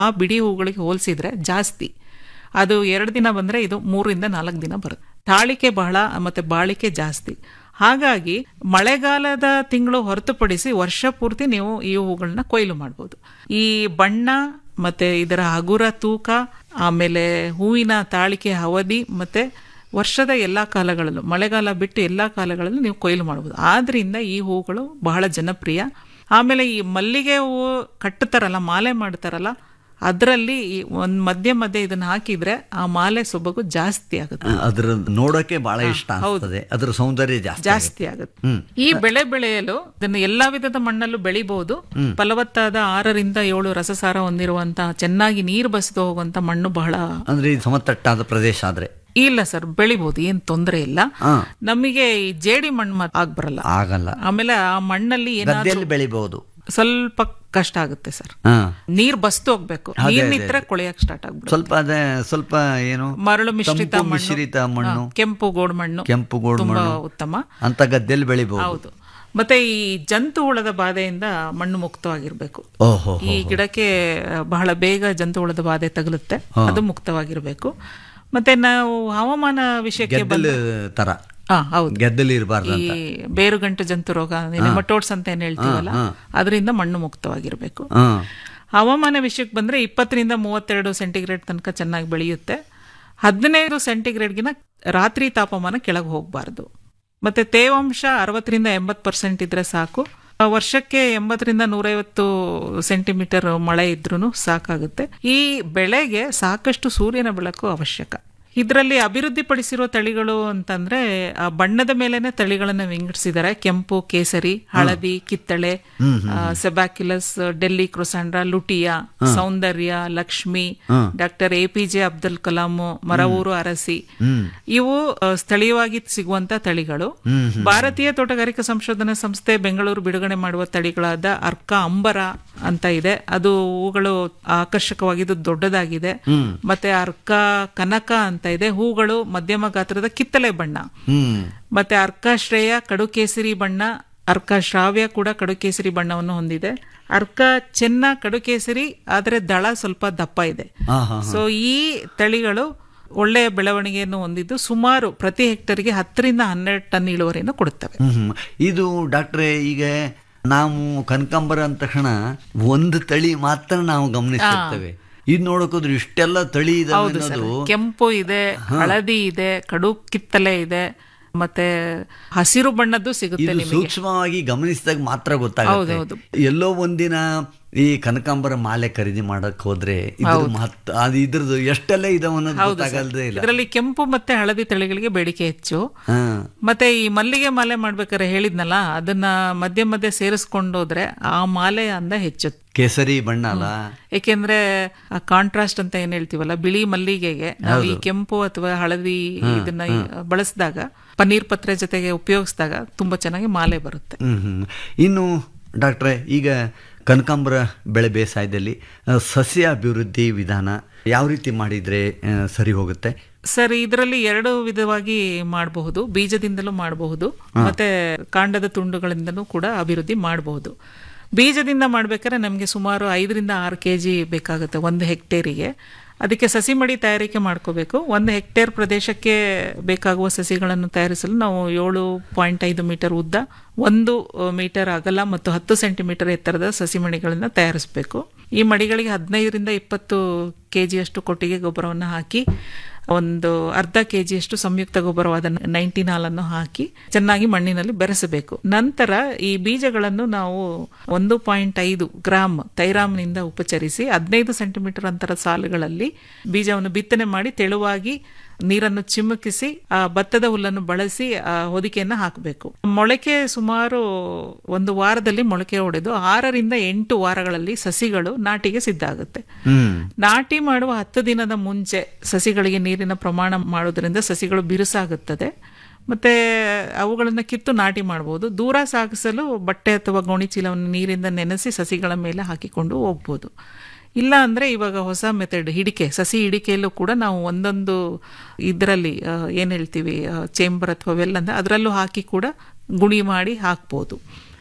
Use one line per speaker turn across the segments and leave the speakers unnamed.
ಆ ಬಿಡಿ ಹೂಗಳಿಗೆ ಹೋಲಿಸಿದ್ರೆ ಜಾಸ್ತಿ ಅದು ಎರಡು ದಿನ ಬಂದ್ರೆ ಇದು ಮೂರರಿಂದ ನಾಲ್ಕು ದಿನ ಬರುತ್ತೆ ತಾಳಿಕೆ ಬಹಳ ಮತ್ತೆ ಬಾಳಿಕೆ ಜಾಸ್ತಿ ಹಾಗಾಗಿ ಮಳೆಗಾಲದ ತಿಂಗಳು ಹೊರತುಪಡಿಸಿ ವರ್ಷ ಪೂರ್ತಿ ನೀವು ಈ ಹೂಗಳನ್ನ ಕೊಯ್ಲು ಮಾಡ್ಬೋದು ಈ ಬಣ್ಣ ಮತ್ತೆ ಇದರ ಹಗುರ ತೂಕ ಆಮೇಲೆ ಹೂವಿನ ತಾಳಿಕೆ ಅವಧಿ ಮತ್ತೆ ವರ್ಷದ ಎಲ್ಲಾ ಕಾಲಗಳಲ್ಲೂ ಮಳೆಗಾಲ ಬಿಟ್ಟು ಎಲ್ಲಾ ಕಾಲಗಳಲ್ಲೂ ನೀವು ಕೊಯ್ಲು ಮಾಡಬಹುದು ಆದ್ರಿಂದ ಈ ಹೂಗಳು ಬಹಳ ಜನಪ್ರಿಯ ಆಮೇಲೆ ಈ ಮಲ್ಲಿಗೆ ಹೂವು ಕಟ್ಟುತ್ತಾರಲ್ಲ ಮಾಲೆ ಮಾಡ್ತಾರಲ್ಲ ಅದರಲ್ಲಿ ಒಂದ್ ಮಧ್ಯೆ ಮಧ್ಯೆ ಇದನ್ನ ಹಾಕಿದ್ರೆ ಆ ಮಾಲೆ ಸೊಬಗು ಜಾಸ್ತಿ ಆಗುತ್ತೆ
ಅದ್ರ ನೋಡೋಕೆ ಬಹಳ ಇಷ್ಟ ಅನ್ಸ್ತದೆ ಅದ್ರ ಸೌಂದರ್ಯ ಜಾಸ್ತಿ
ಜಾಸ್ತಿ ಆಗುತ್ತೆ ಈ ಬೆಳೆ ಬೆಳೆಯಲು ಇದನ್ನು ಎಲ್ಲಾ ವಿಧದ ಮಣ್ಣಲ್ಲೂ ಬೆಳಿಬಹುದು ಫಲವತ್ತಾದ ಆರರಿಂದ ಏಳು ರಸಸಾರ ಹೊಂದಿರುವಂತಹ ಚೆನ್ನಾಗಿ ನೀರು ಬಸಿದು ಹೋಗುವಂತ ಮಣ್ಣು ಬಹಳ
ಅಂದ್ರೆ ಇದು ಸಮತಟ್ಟಾದ ಪ್ರದೇಶ ಆದ್ರೆ
ಇಲ್ಲ ಸರ್ ಬೆಳಿಬಹುದು ಏನ್ ತೊಂದರೆ ಇಲ್ಲ
ಹಾ.
ನಮಗೆ ಈ ಜೇಡಿ ಮಣ್ಣು ಮಾತ್ರ ಆಗ್ಬರಲ್ಲ
ಆಗಲ್ಲ
ಆಮೇಲೆ ಆ ಮಣ್ಣಲ್ಲಿ ಏನಾದ್ರು
ಗದ್ದೆಯಲ್ಲಿ ಬೆಳಿಬಹುದು
ಸ್ವಲ್ಪ ಕಷ್ಟ ಆಗುತ್ತೆ ಸರ್
ಹಾ
ನೀರ್ ಬಸ್ತು ಹೋಗ್ಬೇಕು ನೀರ್ ನಿಂತ್ರೆ ಕೊಳೆಯಕ್ ಸ್ಟಾರ್ಟ್ ಆಗ್ಬಿಡುತ್ತೆ
ಸ್ವಲ್ಪ ಅದೇ ಸ್ವಲ್ಪ ಏನು
ಮರಳು ಮಿಶ್ರಿತ
ತಂಪು
ಮಣ್ಣು
ಮಿಶ್ರಿತ ಮಣ್ಣು
ಹಾ, ಕೆಂಪು ಗೋಡ್ ಮಣ್ಣು
ಕೆಂಪು ಗೋಡು
ತುಂಬಾ
ಮಣ್ಣು
ಉತ್ತಮ
ಅಂತ ಗದ್ದೆಯಲ್ಲಿ ಬೆಳಿಬಹುದು
ಹೌದು ಮತ್ತೆ ಈ ಜಂತು ಹುಳದ ಬಾಧೆಯಿಂದ ಮಣ್ಣು ಮುಕ್ತವಾಗಿರ್ಬೇಕು
ಓಹೋ
ಈ ಗಿಡಕ್ಕೆ ಬಹಳ ಬೇಗ ಜಂತು ಹುಳದ ಬಾಧೆ ತಗುಲುತ್ತೆ ಅದು ಮುಕ್ತವಾಗಿರ್ಬೇಕು ಮತ್ತೆ ನಾವು ಹವಾಮಾನ ವಿಷಯಕ್ಕೆ ಬಂದ
ಗೆದ್ದಲು ತರ
ಹಾ ಹೌದು
ಗೆದ್ದಲು ಇರಬಾರ್ದು
ಈ ಬೇರುಗಂಟು ಜಂತು ರೋಗ ನೆಮಟೋಡ್ಸ್ ಅಂತ ಏನ್ ಹೇಳ್ತೀವಲ್ಲ ಅದರಿಂದ ಮಣ್ಣು ಮುಕ್ತವಾಗಿರ್ಬೇಕು
ಹಾ
ಹವಾಮಾನ ವಿಷಯಕ್ಕೆ ಬಂದ್ರೆ ಇಪ್ಪತ್ತರಿಂದ ಮೂವತ್ತೆರಡು ಸೆಂಟಿಗ್ರೇಡ್ ತನಕ ಚೆನ್ನಾಗಿ ಬೆಳೆಯುತ್ತೆ ಹದಿನೈದು ಸೆಂಟಿಗ್ರೇಡ್ಗಿನ ರಾತ್ರಿ ತಾಪಮಾನ ಕೆಳಗೆ ಹೋಗಬಾರ್ದು ಮತ್ತೆ ತೇವಾಂಶ ಅರವತ್ತರಿಂದ ಎಂಬತ್ತು ಪರ್ಸೆಂಟ್ ಇದ್ರೆ ಸಾಕು ಆ, ವರ್ಷಕ್ಕೆ ಎಂಬತ್ತರಿಂದ ನೂರೈವತ್ತು ಸೆಂಟಿಮೀಟರ್ ಮಳೆ ಇದ್ರೂ ಸಾಕಾಗುತ್ತೆ ಈ ಬೆಳೆಗೆ ಸಾಕಷ್ಟು ಸೂರ್ಯನ ಬೆಳಕು ಅವಶ್ಯಕ ಇದರಲ್ಲಿ ಅಭಿವೃದ್ಧಿಪಡಿಸಿರೋ ತಳಿಗಳು ಅಂತಂದ್ರೆ ಆ ಬಣ್ಣದ ಮೇಲೆನೆ ತಳಿಗಳನ್ನ ವಿಂಗಡಿಸಿದ್ದಾರೆ ಕೆಂಪು ಕೇಸರಿ ಹಳದಿ ಕಿತ್ತಳೆ ಸೆಬ್ಯಾಕ್ಯುಲಸ್ ಡೆಲ್ಲಿ ಕ್ರೊಸಾಂಡ್ರಾ ಲುಟಿಯಾ Soundarya Lakshmi doctor A P J Abdul Kalam ಮರವೂರು ಅರಸಿ ಇವು ಆ, ಸ್ಥಳೀಯವಾಗಿ ಸಿಗುವಂತ ತಳಿಗಳು ಭಾರತೀಯ ತೋಟಗಾರಿಕಾ ಸಂಶೋಧನಾ ಸಂಸ್ಥೆ ಬೆಂಗಳೂರು ಬಿಡುಗಡೆ ಮಾಡುವ ತಳಿಗಳಾದ ಅರ್ಕ ಅಂಬರ ಅಂತ ಇದೆ ಅದು ಹೂಗಳು ಆಕರ್ಷಕವಾಗಿದ್ದು ದೊಡ್ಡದಾಗಿದೆ ಮತ್ತೆ ಅರ್ಕ ಕನಕ ಅಂತ ಇದೆ ಹೂಗಳು ಮಧ್ಯಮ ಗಾತ್ರದ ಕಿತ್ತಳೆ ಬಣ್ಣ
ಹ್ಮ್
ಮತ್ತೆ ಅರ್ಕ ಶ್ರೇಯ ಕಡು ಕೇಸರಿ ಬಣ್ಣ ಅರ್ಕ ಶ್ರಾವ್ಯ ಕೂಡ ಕಡು ಕೇಸರಿ ಬಣ್ಣವನ್ನು ಹೊಂದಿದೆ ಅರ್ಕ ಚೆನ್ನ ಕಡು ಕೇಸರಿ ಆದರೆ ದಳ ಸ್ವಲ್ಪ ದಪ್ಪ ಇದೆ
ಹಾ ಹಾ
ಸೊ ಈ ತಳಿಗಳು ಒಳ್ಳೆಯ ಬೆಳವಣಿಗೆಯನ್ನು ಹೊಂದಿದ್ದು ಸುಮಾರು ಪ್ರತಿ ಹೆಕ್ಟರ್ಗೆ ಹತ್ತರಿಂದ ಹನ್ನೆರಡು ಟನ್ ಇಳುವರಿಯನ್ನು ಕೊಡುತ್ತವೆ
ಹ್ಮ್ ಹ್ಮ್. ಇದು ಡಾಕ್ಟ್ರೆ ಈಗ ನಾವು ಕನಕಾಂಬರ ಅಂದ ತಕ್ಷಣ ಒಂದು ತಳಿ ಮಾತ್ರ ನಾವು ಗಮನಿಸಿರ್ತೇವೆ ಇದು ನೋಡಕೋದ್ರೆ ಇಷ್ಟೆಲ್ಲ ತಳಿ ಇದಾವೆ ಅನ್ನೋದು
ಕೆಂಪು ಇದೆ ಹಳದಿ ಇದೆ ಕಡು ಕಿತ್ತಲೆ ಇದೆ ಮತ್ತೆ ಹಸಿರು ಬಣ್ಣದ್ದು ಸಿಗುತ್ತೆ
ಇದು
ನಿಮಗೆ
ಸೂಕ್ಷ್ಮವಾಗಿ ಗಮನಿಸಿದಾಗ ಮಾತ್ರ ಗೊತ್ತಾಗುತ್ತೆ
ಹೌದು.
ಎಲ್ಲೋ ಒಂದಿನ ಈ ಕನಕಾಂಬರ ಮಾಲೆ ಖರೀದಿ ಮಾಡಕ್ ಹೋದ್ರೆ ಇದ್ರ ಮಹತ್ ಅದು ಇದ್ರದ್ದು ಎಷ್ಟೆಲ್ಲ ಇದಾವ ಅನ್ನೋದು ಗೊತ್ತಾಗಲ್ದೇ ಇಲ್ಲ
ಇದರಲ್ಲಿ ಕೆಂಪು ಮತ್ತೆ ಹಳದಿ ತಳಿಗಳಿಗೆ ಬೇಡಿಕೆ ಹೆಚ್ಚು
ಹಾ
ಮತ್ತೆ ಈ ಮಲ್ಲಿಗೆ ಮಾಲೆ ಮಾಡ್ಬೇಕಾದ್ರೆ ಹೇಳಿದ್ನಲ್ಲ ಅದನ್ನ ಮಧ್ಯೆ ಮಧ್ಯೆ ಸೇರಿಸ್ಕೊಂಡೋದ್ರೆ ಆ ಮಾಲೆ ಅಂದ ಹೆಚ್ಚುತ್ತೆ
ಕೇಸರಿ ಬಣ್ಣ ಅಲ್ಲ
ಏಕೆಂದ್ರೆ ಕಾಂಟ್ರಾಸ್ಟ್ ಅಂತ ಏನ್ ಹೇಳ್ತೀವಲ್ಲ ಬಿಳಿ ಮಲ್ಲಿಗೆಗೆ ನಾವು ಈ ಕೆಂಪು ಅಥವಾ ಹಳದಿ ಇದನ್ನ ಬಳಸಿದಾಗ ಪನ್ನೀರ್ ಪತ್ರೆ ಜೊತೆಗೆ ಉಪಯೋಗಿಸಿದಾಗ ತುಂಬಾ ಚೆನ್ನಾಗಿ ಮಾಲೆ ಬರುತ್ತೆ
ಹ್ಮ್ ಹ್ಮ್. ಇನ್ನು ಡಾಕ್ಟ್ರೆ ಈಗ ಕನಕಾಂಬರ ಬೆಳೆ ಬೇಸಾಯದಲ್ಲಿ ಆ, ಸಸ್ಯ ಅಭಿವೃದ್ಧಿ ವಿಧಾನ ಯಾವ ರೀತಿ ಮಾಡಿದ್ರೆ ಆ, ಸರಿ ಹೋಗುತ್ತೆ
ಸರ್ ಇದರಲ್ಲಿ ಎರಡು ವಿಧವಾಗಿ ಮಾಡಬಹುದು ಬೀಜದಿಂದಲೂ ಮಾಡಬಹುದು ಮತ್ತೆ ಕಾಂಡದ ತುಂಡುಗಳಿಂದಲೂ ಕೂಡ ಅಭಿವೃದ್ಧಿ ಮಾಡಬಹುದು ಬೀಜದಿಂದ ಮಾಡ್ಬೇಕಾದ್ರೆ ನಮಗೆ ಸುಮಾರು ಐದರಿಂದ ಆರು ಕೆ ಜಿ ಬೇಕಾಗುತ್ತೆ ಒಂದು ಹೆಕ್ಟೇರಿಗೆ ಅದಕ್ಕೆ ಸಸಿ ಮಡಿ ತಯಾರಿಕೆ ಮಾಡ್ಕೋಬೇಕು ಒಂದು ಹೆಕ್ಟೇರ್ ಪ್ರದೇಶಕ್ಕೆ ಬೇಕಾಗುವ ಸಸಿಗಳನ್ನು ತಯಾರಿಸಲು ನಾವು ಏಳು ಪಾಯಿಂಟ್ ಐದು ಮೀಟರ್ ಉದ್ದ ಒಂದು ಮೀಟರ್ ಅಗಲ ಮತ್ತು ಹತ್ತು ಸೆಂಟಿಮೀಟರ್ ಎತ್ತರದ ಸಸಿ ಮಡಿಗಳನ್ನು ತಯಾರಿಸಬೇಕು ಈ ಮಡಿಗಳಿಗೆ ಹದಿನೈದರಿಂದ ಇಪ್ಪತ್ತು ಕೆ ಜಿಯಷ್ಟು ಕೊಟ್ಟಿಗೆ ಗೊಬ್ಬರವನ್ನು ಹಾಕಿ ಒಂದು ಅರ್ಧ ಕೆ ಜಿಯಷ್ಟು ಸಂಯುಕ್ತ ಗೊಬ್ಬರವಾದ ನೈನ್ಟೀನ್ ಹಾಲನ್ನು ಹಾಕಿ ಚೆನ್ನಾಗಿ ಮಣ್ಣಿನಲ್ಲಿ ಬೆರೆಸಬೇಕು ನಂತರ ಈ ಬೀಜಗಳನ್ನು ನಾವು ಒಂದು ಪಾಯಿಂಟ್ ಐದು ಗ್ರಾಮ್ ತೈರಾಮ್ನಿಂದ ಉಪಚರಿಸಿ ಹದಿನೈದು ಸೆಂಟಿಮೀಟರ್ ಅಂತರ ಸಾಲುಗಳಲ್ಲಿ ಬೀಜವನ್ನು ಬಿತ್ತನೆ ಮಾಡಿ ತೆಳುವಾಗಿ ನೀರನ್ನು ಚಿಮುಕಿಸಿ ಆ ಭತ್ತದ ಹುಲ್ಲನ್ನು ಬಳಸಿ ಆ ಹೊದಿಕೆಯನ್ನು ಹಾಕಬೇಕು ಮೊಳಕೆ ಸುಮಾರು ಒಂದು ವಾರದಲ್ಲಿ ಮೊಳಕೆ ಹೊಡೆದು ಆರರಿಂದ ಎಂಟು ವಾರಗಳಲ್ಲಿ ಸಸಿಗಳು ನಾಟಿಗೆ ಸಿದ್ಧ ಆಗುತ್ತೆ
ಹ್ಮ್
ನಾಟಿ ಮಾಡುವ ಹತ್ತು ದಿನದ ಮುಂಚೆ ಸಸಿಗಳಿಗೆ ನೀರಿನ ಪ್ರಮಾಣ ಮಾಡೋದ್ರಿಂದ ಸಸಿಗಳು ಬಿರುಸಾಗುತ್ತದೆ ಮತ್ತೆ ಅವುಗಳನ್ನು ಕಿತ್ತು ನಾಟಿ ಮಾಡಬಹುದು ದೂರ ಸಾಗಿಸಲು ಬಟ್ಟೆ ಅಥವಾ ಗೋಣಿ ಚೀಲವನ್ನು ನೀರಿಂದ ನೆನೆಸಿ ಸಸಿಗಳ ಮೇಲೆ ಹಾಕಿಕೊಂಡು ಹೋಗ್ಬೋದು ಇಲ್ಲ ಅಂದ್ರೆ ಇವಾಗ ಹೊಸ ಮೆಥಡ್ ಹಿಡಿಕೆ ಸಸಿ ಹಿಡಿಕೆಯಲ್ಲೂ ಕೂಡ ನಾವು ಒಂದೊಂದು ಇದರಲ್ಲಿ ಏನು ಹೇಳ್ತೀವಿ ಚೇಂಬರ್ ಅಥವಾ ವೆಲ್ ಅಂದ್ರೆ ಅದರಲ್ಲೂ ಹಾಕಿ ಕೂಡ ಗುಣಿ ಮಾಡಿ ಹಾಕ್ಬೋದು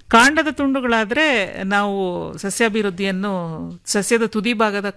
ಕಾಂಡದ ತುಂಡುಗಳಾದ್ರೆ ನಾವು ಸಸ್ಯಾಭಿವೃದ್ಧಿಯನ್ನು ಸಸ್ಯದ ತುದಿ ಭಾಗದ